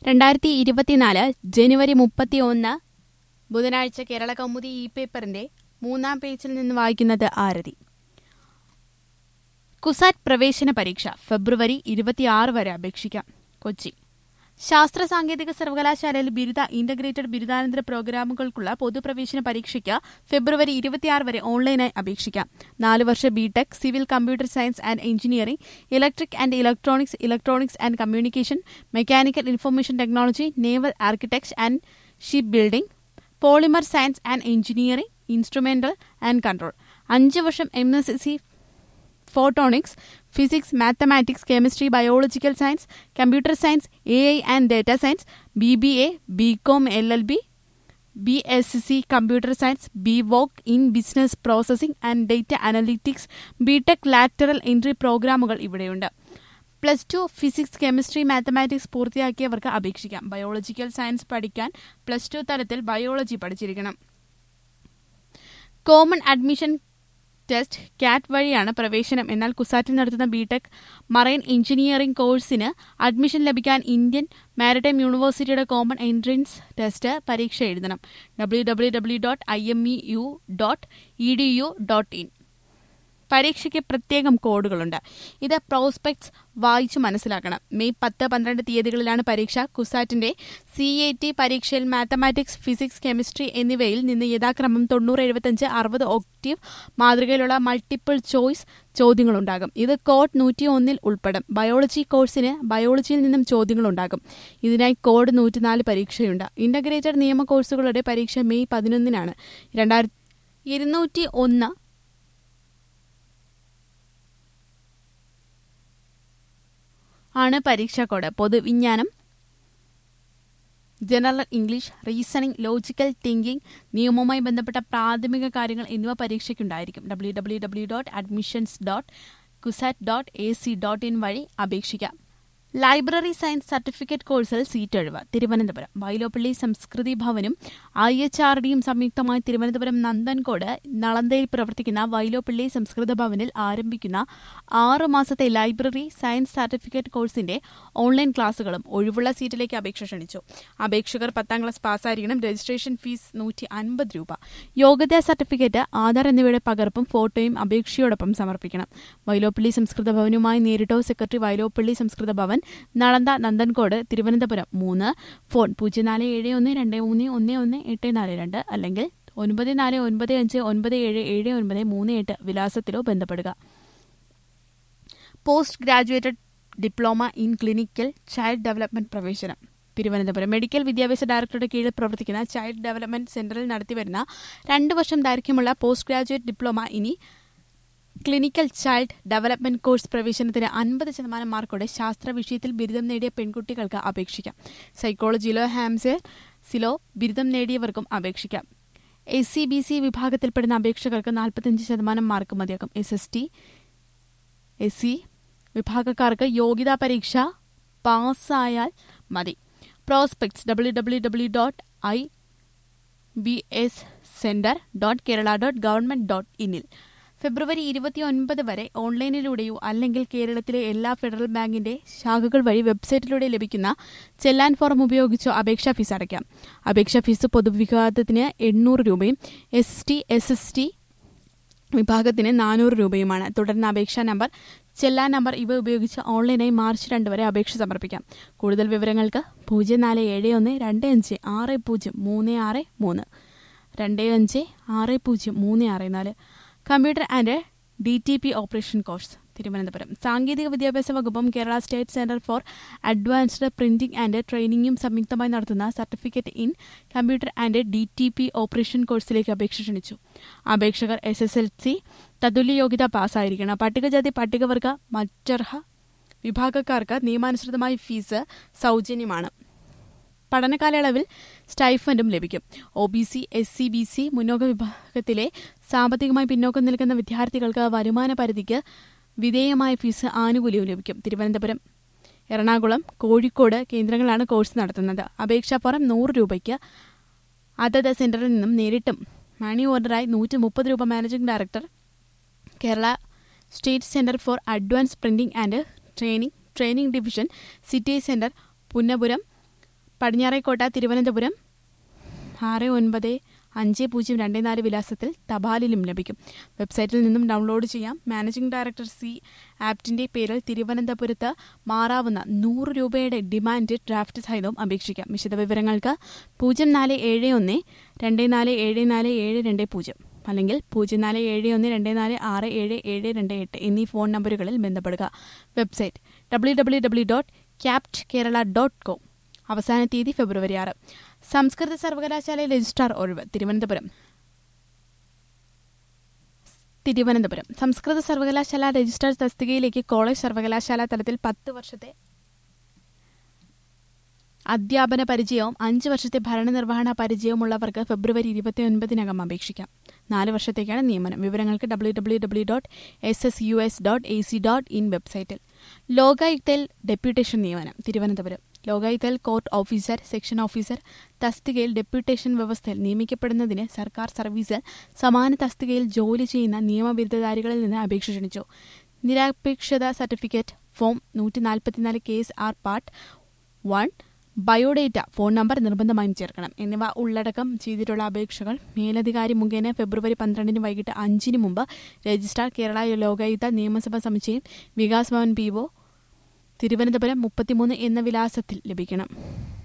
രണ്ടായിരത്തി ഇരുപത്തിനാല് ജനുവരി മുപ്പത്തി ഒന്ന് ബുധനാഴ്ച കേരള കൗമുദി ഇ പേപ്പറിന്റെ മൂന്നാം പേജിൽ നിന്ന് വായിക്കുന്നത് ആരതി കുസാറ്റ് പ്രവേശന പരീക്ഷ ഫെബ്രുവരി ഇരുപത്തിയാറ് വരെ അപേക്ഷിക്കാം കൊച്ചി ശാസ്ത്ര സാങ്കേതിക സർവകലാശാലയിൽ ബിരുദ ഇന്റഗ്രേറ്റഡ് ബിരുദാനന്തര പ്രോഗ്രാമുകൾക്കുള്ള പൊതുപ്രവേശന പരീക്ഷയ്ക്ക് ഫെബ്രുവരി ഇരുപത്തിയാറ് വരെ ഓൺലൈനായി അപേക്ഷിക്കാം നാല് വർഷ BTech civil computer science and engineering electric and electronics electronics and communication mechanical information technology naval architecture and ship building polymer science and engineering instrumental and control അഞ്ച് വർഷം M S C photonics physics mathematics chemistry biological science computer science A I and data science B B A B com L L B B S C computer science B voc in business processing and data analytics BTech lateral entry പ്രോഗ്രാമുകൾ ഇവിടെയുണ്ട് plus two physics chemistry mathematics പൂർത്തിയാക്കിയവർക്ക് അപേക്ഷിക്കാം biological science പഠിക്കാൻ plus two തലത്തിൽ biology പഠിച്ചിരിക്കണം common admission test CAT വഴിയാണ് പ്രവേശനം എന്നാൽ കുസാറ്റിൽ നടത്തുന്ന ബിടെക് മറൈൻ എഞ്ചിനീയറിംഗ് കോഴ്സിന് അഡ്മിഷൻ ലഭിക്കാൻ ഇന്ത്യൻ മാരിടൈം യൂണിവേഴ്സിറ്റിയുടെ കോമൺ എൻട്രൻസ് ടെസ്റ്റ് പരീക്ഷ എഴുതണം W W W dot I M E U dot E D U dot in പരീക്ഷയ്ക്ക് പ്രത്യേകം കോഡുകളുണ്ട് ഇത് പ്രോസ്പെക്ട്സ് വായിച്ചു മനസ്സിലാക്കണം മെയ് പത്ത് പന്ത്രണ്ട് തീയതികളിലാണ് പരീക്ഷ കുസാറ്റിന്റെ സി എ ടി പരീക്ഷയിൽ മാത്തമാറ്റിക്സ് ഫിസിക്സ് കെമിസ്ട്രി എന്നിവയിൽ നിന്ന് യഥാക്രമം തൊണ്ണൂറ് എഴുപത്തഞ്ച് അറുപത് ഒക്ടീവ് മാതൃകയിലുള്ള മൾട്ടിപ്പിൾ ചോയ്സ് ചോദ്യങ്ങളുണ്ടാകും ഇത് കോഡ് നൂറ്റി ഒന്നിൽ ഉൾപ്പെടും ബയോളജി കോഴ്സിന് ബയോളജിയിൽ നിന്നും ചോദ്യങ്ങളുണ്ടാകും ഇതിനായി കോഡ് നൂറ്റിനാല് പരീക്ഷയുണ്ട് ഇന്റഗ്രേറ്റഡ് നിയമ കോഴ്സുകളുടെ പരീക്ഷ മെയ് പതിനൊന്നിനാണ് രണ്ടായിരത്തി ഇരുന്നൂറ്റി ഒന്ന് ആണ് പരീക്ഷാ കോഡ് പൊതുവിജ്ഞാനം general English reasoning logical thinking നിയമവുമായി ബന്ധപ്പെട്ട പ്രാഥമിക കാര്യങ്ങൾ എന്നിവ പരീക്ഷയ്ക്കുണ്ടായിരിക്കും W W W dot admissions dot CUSAT dot A C dot in വഴി അപേക്ഷിക്കാം ലൈബ്രറി സയൻസ് സർട്ടിഫിക്കറ്റ് കോഴ്സിൽ സീറ്റ് ഒഴിവ് തിരുവനന്തപുരം വൈലോപ്പള്ളി സംസ്കൃതി ഭവനും ഐ എച്ച് ആർ ഡിയും സംയുക്തമായി തിരുവനന്തപുരം നന്ദൻകോട് നളന്തയിൽ പ്രവർത്തിക്കുന്ന വൈലോപ്പള്ളി സംസ്കൃത ഭവനിൽ ആരംഭിക്കുന്ന ആറ് മാസത്തെ ലൈബ്രറി സയൻസ് സർട്ടിഫിക്കറ്റ് കോഴ്സിന്റെ ഓൺലൈൻ ക്ലാസുകളും ഒഴിവുള്ള സീറ്റിലേക്ക് അപേക്ഷ ക്ഷണിച്ചു അപേക്ഷകർ പത്താം ക്ലാസ് പാസ്സായിരിക്കണം രജിസ്ട്രേഷൻ ഫീസ് നൂറ്റി അൻപത് രൂപ യോഗ്യതാ സർട്ടിഫിക്കറ്റ് ആധാർ എന്നിവയുടെ പകർപ്പും ഫോട്ടോയും അപേക്ഷയോടൊപ്പം സമർപ്പിക്കണം വൈലോപ്പള്ളി സംസ്കൃത ഭവനുമായി നേരിട്ടോ സെക്രട്ടറി വൈലോപ്പള്ളി സംസ്കൃത ഭവൻ നളന്ത നന്ദൻകോട് തിരുവനന്തപുരം മൂന്ന് ഫോൺ പൂജ്യം നാല് ഏഴ് ഒന്ന് രണ്ട് മൂന്ന് ഒന്ന് ഒന്ന് എട്ട് നാല് രണ്ട് അല്ലെങ്കിൽ ഒൻപത് നാല് ഒൻപത് അഞ്ച് ഒൻപത് ഏഴ് ഏഴ് ഒൻപത് മൂന്ന് എട്ട് വിലാസത്തിലോ ബന്ധപ്പെടുക post graduated diploma in clinical child development പ്രവേശനം തിരുവനന്തപുരം മെഡിക്കൽ വിദ്യാഭ്യാസ ഡയറക്ടറുടെ കീഴിൽ പ്രവർത്തിക്കുന്ന ചൈൽഡ് ഡെവലപ്മെന്റ് സെന്ററിൽ നടത്തിവരുന്ന രണ്ട് വർഷം ദൈർഘ്യമുള്ള post graduate diploma in clinical child development course പ്രവേശനത്തിന് അൻപത് ശതമാനം മാർക്കോടെ ശാസ്ത്ര വിഷയത്തിൽ ബിരുദം നേടിയ പെൺകുട്ടികൾക്ക് അപേക്ഷിക്കാം സൈക്കോളജിയിലോ ഹാംസിലോ ബിരുദം നേടിയവർക്കും അപേക്ഷിക്കാം എസ് സി ബി സി വിഭാഗത്തിൽപ്പെടുന്ന അപേക്ഷകർക്ക് നാൽപ്പത്തിയഞ്ച് ശതമാനം മാർക്ക് മതിയാക്കും S S T S C വിഭാഗക്കാർക്ക് യോഗ്യതാ പരീക്ഷ പാസ്സായാൽ മതി prospectus W W W dot I B S centre dot Kerala dot government dot ഇനിൽ ഫെബ്രുവരി ഇരുപത്തിയൊൻപത് വരെ ഓൺലൈനിലൂടെയോ അല്ലെങ്കിൽ കേരളത്തിലെ എല്ലാ ഫെഡറൽ ബാങ്കിന്റെ ശാഖകൾ വഴി വെബ്സൈറ്റിലൂടെ ലഭിക്കുന്ന ചെല്ലാൻ ഫോറം ഉപയോഗിച്ചോ അപേക്ഷാ ഫീസ് അടയ്ക്കാം അപേക്ഷാ ഫീസ് പൊതുവിഭാഗത്തിന് എണ്ണൂറ് രൂപയും S T S S T വിഭാഗത്തിന് നാനൂറ് രൂപയുമാണ് തുടർന്ന് അപേക്ഷാ നമ്പർ ചെല്ലാൻ നമ്പർ ഇവ ഉപയോഗിച്ച് ഓൺലൈനായി മാർച്ച് രണ്ട് വരെ അപേക്ഷ സമർപ്പിക്കാം കൂടുതൽ വിവരങ്ങൾക്ക് പൂജ്യം നാല് ഏഴ് ഒന്ന് രണ്ട് അഞ്ച് ആറ് പൂജ്യം മൂന്ന് ആറ് മൂന്ന് രണ്ട് അഞ്ച് ആറ് പൂജ്യം മൂന്ന് ആറ് നാല് computer and D T P operation course Thiruvananthapuram സാങ്കേതിക വിദ്യാഭ്യാസ വകുപ്പും Kerala state centre for advanced printing and ട്രെയിനിങ്ങും സംയുക്തമായി നടത്തുന്ന certificate in computer and D T P operation കോഴ്സിലേക്ക് അപേക്ഷ ക്ഷണിച്ചു അപേക്ഷകർ എസ് എസ് എൽ സി തതുല്യ യോഗ്യത പാസ്സായിരിക്കണം പട്ടികജാതി പട്ടികവർഗ മറ്റർഹ വിഭാഗക്കാർക്ക് നിയമാനുസൃതമായി ഫീസ് സൗജന്യമാണ് പഠന കാലയളവിൽ സ്റ്റൈഫൻഡും ലഭിക്കും O B C S C B C മുന്നോക്ക വിഭാഗത്തിലെ സാമ്പത്തികമായി പിന്നോക്കം നിൽക്കുന്ന വിദ്യാർത്ഥികൾക്ക് വരുമാന പരിധിക്ക് വിധേയമായ ഫീസ് ആനുകൂല്യവും ലഭിക്കും തിരുവനന്തപുരം എറണാകുളം കോഴിക്കോട് കേന്ദ്രങ്ങളാണ് കോഴ്സ് നടത്തുന്നത് അപേക്ഷാ ഫോറം നൂറ് രൂപയ്ക്ക് അതത് സെന്ററിൽ നിന്നും നേരിട്ടും മണി ഓർഡറായി നൂറ്റി മുപ്പത് രൂപ managing director Kerala state centre for advance printing and training training division city centre Punnapuram Padinjarekotta Thiruvananthapuram ആറ് ഒൻപത് അഞ്ച് പൂജ്യം രണ്ട് നാല് വിലാസത്തിൽ തപാലിലും ലഭിക്കും വെബ്സൈറ്റിൽ നിന്നും ഡൗൺലോഡ് ചെയ്യാം മാനേജിംഗ് ഡയറക്ടർ സി ആപ്റ്റിന്റെ പേരിൽ തിരുവനന്തപുരത്ത് മാറാവുന്ന നൂറ് രൂപയുടെ ഡിമാൻഡ് ഡ്രാഫ്റ്റ് സഹിതവും അപേക്ഷിക്കാം വിശദവിവരങ്ങൾക്ക് പൂജ്യം നാല് ഏഴ് ഒന്ന് രണ്ട് നാല് ഏഴ് നാല് ഏഴ് രണ്ട് പൂജ്യം അല്ലെങ്കിൽ പൂജ്യം നാല് ഏഴ് ഒന്ന് രണ്ട് നാല് ആറ് ഏഴ് ഏഴ് രണ്ട് എട്ട് എന്നീ ഫോൺ നമ്പറുകളിൽ ബന്ധപ്പെടുക website W W W dot CAPT Kerala dot com അവസാന തീയതി ഫെബ്രുവരി ആറ് സംസ്കൃത സർവകലാശാല രജിസ്ട്രാർ ഒഴിവ് തിരുവനന്തപുരം തിരുവനന്തപുരം സംസ്കൃത സർവകലാശാല രജിസ്ട്രാർ തസ്തികയിലേക്ക് കോളേജ് സർവകലാശാല തലത്തിൽ പത്ത് വർഷത്തെ അധ്യാപന പരിചയവും അഞ്ച് വർഷത്തെ ഭരണനിർവഹണ പരിചയവുമുള്ളവർക്ക് ഫെബ്രുവരി ഇരുപത്തിയൊൻപതിനകം അപേക്ഷിക്കാം നാല് വർഷത്തേക്കാണ് നിയമനം വിവരങ്ങൾക്ക് W W W dot S S U S dot A C dot in വെബ്സൈറ്റിൽ ലോകായുക്തയിൽ ഡെപ്യൂട്ടേഷൻ നിയമനം തിരുവനന്തപുരം ലോകായുക്തയിൽ കോർട്ട് ഓഫീസർ സെക്ഷൻ ഓഫീസർ തസ്തികയിൽ ഡെപ്യൂട്ടേഷൻ വ്യവസ്ഥയിൽ നിയമിക്കപ്പെടുന്നതിന് സർക്കാർ സർവീസിൽ സമാന തസ്തികയിൽ ജോലി ചെയ്യുന്ന നിയമബിരുദധാരികളിൽ നിന്ന് അപേക്ഷ ക്ഷണിച്ചു നിരപേക്ഷത സർട്ടിഫിക്കറ്റ് ഫോം നൂറ്റി നാൽപ്പത്തിനാല് K S R part one biodata phone number നിർബന്ധമായും ചേർക്കണം എന്നിവ ഉള്ളടക്കം ചെയ്തിട്ടുള്ള അപേക്ഷകൾ മേലധികാരി മുഖേന ഫെബ്രുവരി പന്ത്രണ്ടിന് വൈകിട്ട് അഞ്ചിന് മുമ്പ് രജിസ്ട്രാർ കേരള ലോകായുക്ത നിയമസഭാ സമുച്ചയം വികാസ് ഭവൻ പി ഒ തിരുവനന്തപുരം മുപ്പത്തിമൂന്ന് എന്ന വിലാസത്തിൽ ലഭിക്കണം